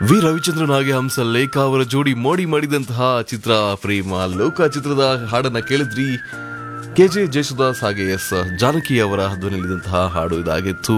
V Ravichandran ಹಾಗೆ ಹಂಸ ಲೇಖ ಅವರ ಜೋಡಿ ಮೋಡಿ ಮಾಡಿದಂತಹ ಚಿತ್ರ ಪ್ರೇಮ ಲೋಕ ಚಿತ್ರದ ಹಾಡನ್ನ ಕೇಳಿದ್ರಿ ಕೆ ಜೆ ಜಯಸುದಾಸ್ ಹಾಗೆ ಎಸ್ ಜಾನಕಿ ಅವರ ಧ್ವನಿಯಲ್ಲಿದ್ದಂತಹ ಹಾಡು ಇದಾಗಿತ್ತು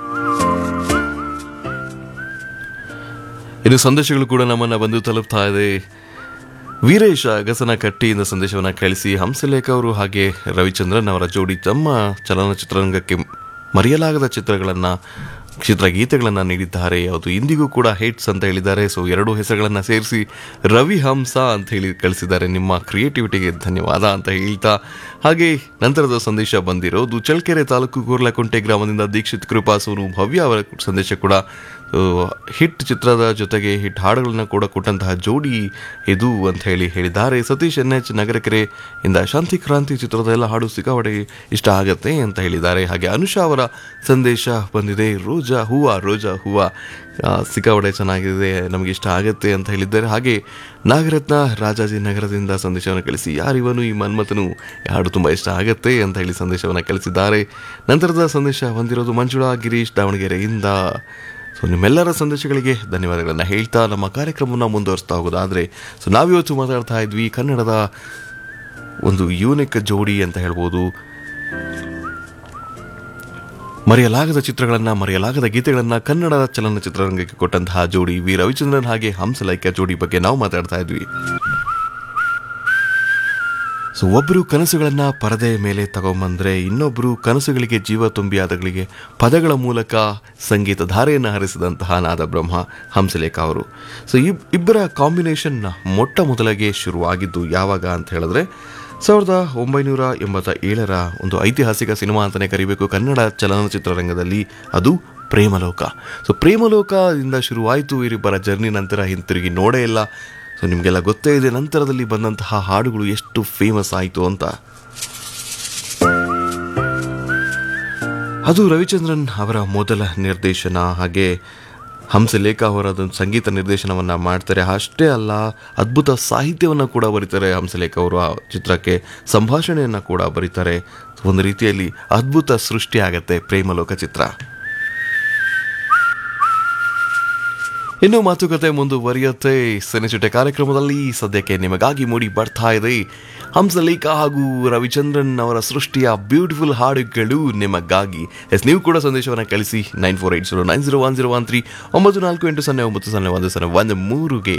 ಇನ್ನು ಸಂದೇಶಗಳು ಕೂಡ ನಮ್ಮನ್ನ ಬಂದು ತಲುಪ್ತಾ ಇದೆ ವೀರೇಶ ಅಗಸನ ಕಟ್ಟಿಯಿಂದ ಸಂದೇಶವನ್ನ ಕಳಿಸಿ ಹಂಸಲೇಖ ಅವರು ಹಾಗೆ ರವಿಚಂದ್ರನ್ ಅವರ ಜೋಡಿ ತಮ್ಮ ಚಲನಚಿತ್ರರಂಗಕ್ಕೆ ಮರೆಯಲಾಗದ ಚಿತ್ರಗಳನ್ನ ಚಿತ್ರಗೀತೆಗಳನ್ನು ನೀಡಿದ್ದಾರೆ ಅದು ಇಂದಿಗೂ ಕೂಡ ಹಿಟ್ಸ್ ಅಂತ ಹೇಳಿದ್ದಾರೆ ಸೊ ಎರಡು ಹೆಸರುಗಳನ್ನು ಸೇರಿಸಿ ರವಿ ಹಂಸ ಅಂತ ಹೇಳಿ ಕಳಿಸಿದ್ದಾರೆ ನಿಮ್ಮ ಕ್ರಿಯೇಟಿವಿಟಿಗೆ ಧನ್ಯವಾದ ಅಂತ ಹೇಳ್ತಾ ಹಾಗೆ ನಂತರದ ಸಂದೇಶ ಬಂದಿರೋದು ಚಳ್ಳಕೆರೆ ತಾಲೂಕು ಕೂರ್ಲಕುಂಟೆ ಗ್ರಾಮದಿಂದ ದೀಕ್ಷಿತ್ ಕೃಪಾಸೂರು ಭವ್ಯ ಅವರ ಸಂದೇಶ ಕೂಡ ಆ, ಹಿಟ್ ಚಿತ್ರದ ಜೊತೆಗೆ ಹಿಟ್ ಹಾಡುಗಳನ್ನ ಕೂಡ ಕೊಟ್ಟಂತಹ ಜೋಡಿ ಇದು ಅಂತ ಹೇಳಿ ಹೇಳಿದ್ದಾರೆ ಸತೀಶ್ ಎನ್ ಎಚ್ ನಗರಕೆರೆ ಇಂದ ಶಾಂತಿ ಕ್ರಾಂತಿ ಚಿತ್ರದ ಎಲ್ಲ ಹಾಡು ಸಿಕ್ಕಾಪಟ್ಟೆ ಇಷ್ಟ ಆಗತ್ತೆ ಅಂತ ಹೇಳಿದ್ದಾರೆ ಹಾಗೆ ಅನುಷಾ ಅವರ ಸಂದೇಶ ಬಂದಿದೆ ರೋಜಾ ಹೂವ ರೋಜಾ ಹೂವ ಆ, ಸಿಕ್ಕಾಪಟ್ಟೆ ಚೆನ್ನಾಗಿದೆ ನಮಗೆ ಇಷ್ಟ ಆಗತ್ತೆ ಅಂತ ಹೇಳಿದ್ದಾರೆ ಹಾಗೆ ನಾಗರತ್ನ ರಾಜಾಜಿನಗರದಿಂದ ಸಂದೇಶವನ್ನು ಕಳಿಸಿ ಯಾರಿವನು ಈ ಮನ್ಮಥನು ಈ ಹಾಡು ತುಂಬ ಇಷ್ಟ ಆಗತ್ತೆ ಅಂತ ಹೇಳಿ ಸಂದೇಶವನ್ನು ಕಳಿಸಿದ್ದಾರೆ ನಂತರದ ಸಂದೇಶ ಬಂದಿರೋದು ಮಂಜುಳಾ ಗಿರೀಶ್ ದಾವಣಗೆರೆಯಿಂದ ಸೊ ನಿಮ್ಮೆಲ್ಲರ ಸಂದೇಶಗಳಿಗೆ ಧನ್ಯವಾದಗಳನ್ನು ಹೇಳ್ತಾ ನಮ್ಮ ಕಾರ್ಯಕ್ರಮವನ್ನು ಮುಂದುವರಿಸ್ತಾ ಹೋಗೋದಾದರೆ ಸೊ ನಾವಿವತ್ತು ಮಾತಾಡ್ತಾ ಇದ್ವಿ ಕನ್ನಡದ ಒಂದು ಯೂನಿಕ್ ಜೋಡಿ ಅಂತ ಹೇಳ್ಬೋದು ಮರೆಯಲಾಗದ ಚಿತ್ರಗಳನ್ನು ಮರೆಯಲಾಗದ ಗೀತೆಗಳನ್ನು ಕನ್ನಡ ಚಲನಚಿತ್ರರಂಗಕ್ಕೆ ಕೊಟ್ಟಂತಹ ಜೋಡಿ ವಿ ರವಿಚಂದ್ರನ್ ಹಾಗೆ ಹಂಸಲೈಕ್ಯ ಜೋಡಿ ಬಗ್ಗೆ ನಾವು ಮಾತಾಡ್ತಾ ಇದ್ವಿ ಸೊ ಒಬ್ಬರು ಕನಸುಗಳನ್ನ ಪರದೆ ಮೇಲೆ ತಗೊಂಬಂದ್ರೆ ಇನ್ನೊಬ್ಬರು ಕನಸುಗಳಿಗೆ ಜೀವ ತುಂಬಿ ಅದಗಳಿಗೆ ಪದಗಳ ಮೂಲಕ ಸಂಗೀತ ಧಾರೆಯನ್ನು ಹರಿಸಿದಂತಹ ನಾದ ಬ್ರಹ್ಮ ಹಂಸಲೇಖ ಅವರು ಸೊ ಇಬ್ ಇಬ್ಬರ ಕಾಂಬಿನೇಷನ್ ಮೊಟ್ಟ ಮೊದಲಿಗೆ ಶುರುವಾಗಿದ್ದು ಯಾವಾಗ ಅಂತ ಹೇಳಿದ್ರೆ ಸಾವಿರದ ಒಂಬೈನೂರ ಎಂಬತ್ತ ಏಳರ ಒಂದು ಐತಿಹಾಸಿಕ ಸಿನಿಮಾ ಅಂತಲೇ ಕರಿಬೇಕು ಕನ್ನಡ ಚಲನಚಿತ್ರರಂಗದಲ್ಲಿ ಅದು ಪ್ರೇಮಲೋಕ ಸೊ ಪ್ರೇಮಲೋಕದಿಂದ ಶುರುವಾಯಿತು ಇವರಿಬ್ಬರ ಜರ್ನಿ ನಂತರ ಹಿಂತಿರುಗಿ ನೋಡೇ ಇಲ್ಲ ಸೊ ನಿಮಗೆಲ್ಲ ಗೊತ್ತೇ ಇದೆ ನಂತರದಲ್ಲಿ ಬಂದಂತಹ ಹಾಡುಗಳು ಎಷ್ಟು ಫೇಮಸ್ ಆಯಿತು ಅಂತ ಅದು ರವಿಚಂದ್ರನ್ ಅವರ ಮೊದಲ ನಿರ್ದೇಶನ ಹಾಗೆ ಹಂಸಲೇಖ ಅವರ ಅದೊಂದು ಸಂಗೀತ ನಿರ್ದೇಶನವನ್ನು ಮಾಡ್ತಾರೆ ಅಷ್ಟೇ ಅಲ್ಲ ಅದ್ಭುತ ಸಾಹಿತ್ಯವನ್ನು ಕೂಡ ಬರೀತಾರೆ ಹಂಸಲೇಖ ಅವರು ಆ ಚಿತ್ರಕ್ಕೆ ಸಂಭಾಷಣೆಯನ್ನು ಕೂಡ ಬರೀತಾರೆ ಒಂದು ರೀತಿಯಲ್ಲಿ ಅದ್ಭುತ ಸೃಷ್ಟಿ ಆಗತ್ತೆ ಪ್ರೇಮಲೋಕ ಚಿತ್ರ ಇನ್ನು ಮಾತುಕತೆ ಮುಂದುವರಿಯುತ್ತೆ ಸೆನೆಚುಟೆ ಕಾರ್ಯಕ್ರಮದಲ್ಲಿ ಸದ್ಯಕ್ಕೆ ನಿಮಗಾಗಿ ಮೂಡಿ ಬರ್ತಾ ಇದೆ ಹಂಸಲೇಖ ಹಾಗೂ ರವಿಚಂದ್ರನ್ ಅವರ ಸೃಷ್ಟಿಯ ಬ್ಯೂಟಿಫುಲ್ ಹಾಡುಗಳು ನಿಮಗಾಗಿ ಎಸ್ ನೀವು ಕೂಡ ಸಂದೇಶವನ್ನು ಕಳಿಸಿ nine four eight zero nine zero one zero one three ಒಂಬತ್ತು ನಾಲ್ಕು ಎಂಟು ಸೊನ್ನೆ ಒಂಬತ್ತು ಸೊನ್ನೆ ಒಂದು ಸೊನ್ನೆ ಒಂದು ಮೂರುಗೆ